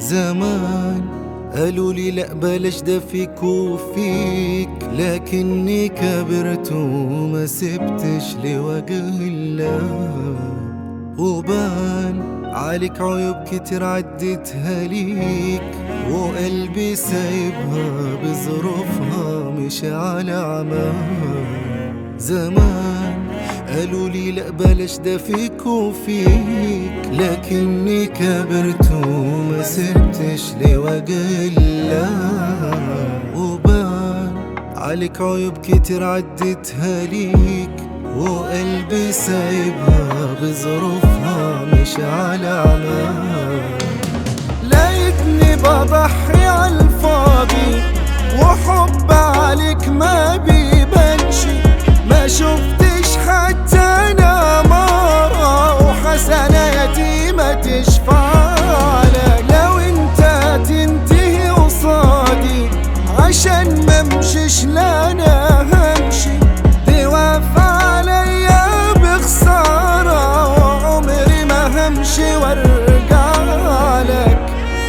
زمان قالوا لي لا بلاش ده فيك وفيك لكني كبرت وما سبتش لوجه الله وبان عليك عيوب كتير عديتها ليك وقلبي سايبها بظروفها مش على عماه زمان قالوا لي لا بلاش ده فيك وفيك لكني كبرت وما سبتش لوجه الله وبان عليك عيوب كتير عديتها ليك وقلبي سايبها بظروفها مش على عماه لقيتني بضحي عالفاضي وحب عليك ما بيبانش ما شفتش حتى انا مرة وحسناتي ما تشفعلك لو انت تنتهي قصادي عشان ما امشيش لا انا همشي دي واقفة عليا بخسارة وعمري ما همشي وارجع لك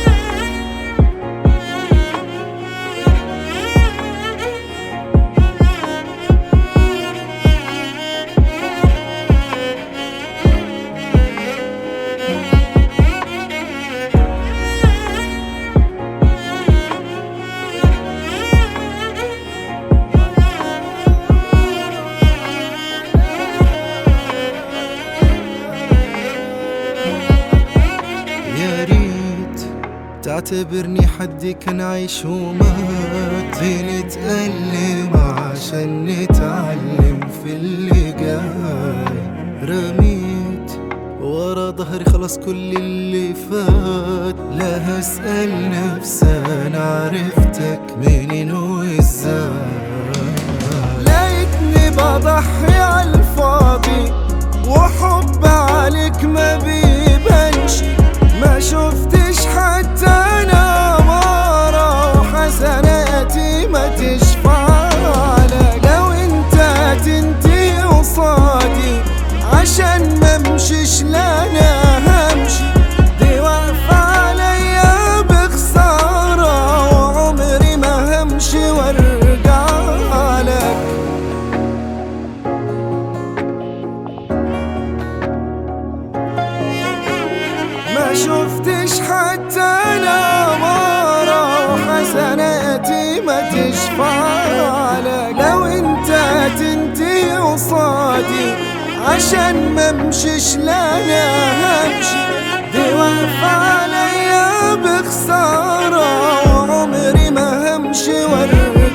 يا ريت تعتبرني حد كان عايش ومات بنتألم عشان نتعلم في اللي جاي رميت ورا ظهري خلاص كل اللي فات لا هسأل نفسي انا عرفتك منين وازاي لقيتني بضحي عالفاضي وحب عليك ما بيبانش ما شفتش حتى انا مرة وحسناتي ما تشفعلك لو انت تنتهي قصادي عشان ما امشيش لا انا همشي دي واقفة عليا بخسارة وعمري ما همشي وارجع لك ما شفتش حتى انا مرة وحسناتي ما تشفعلك لو انت تنتهي قصادي عشان ما امشيش لا انا همشي دي واقفة عليا بخسارة وعمري ما همشي وارجع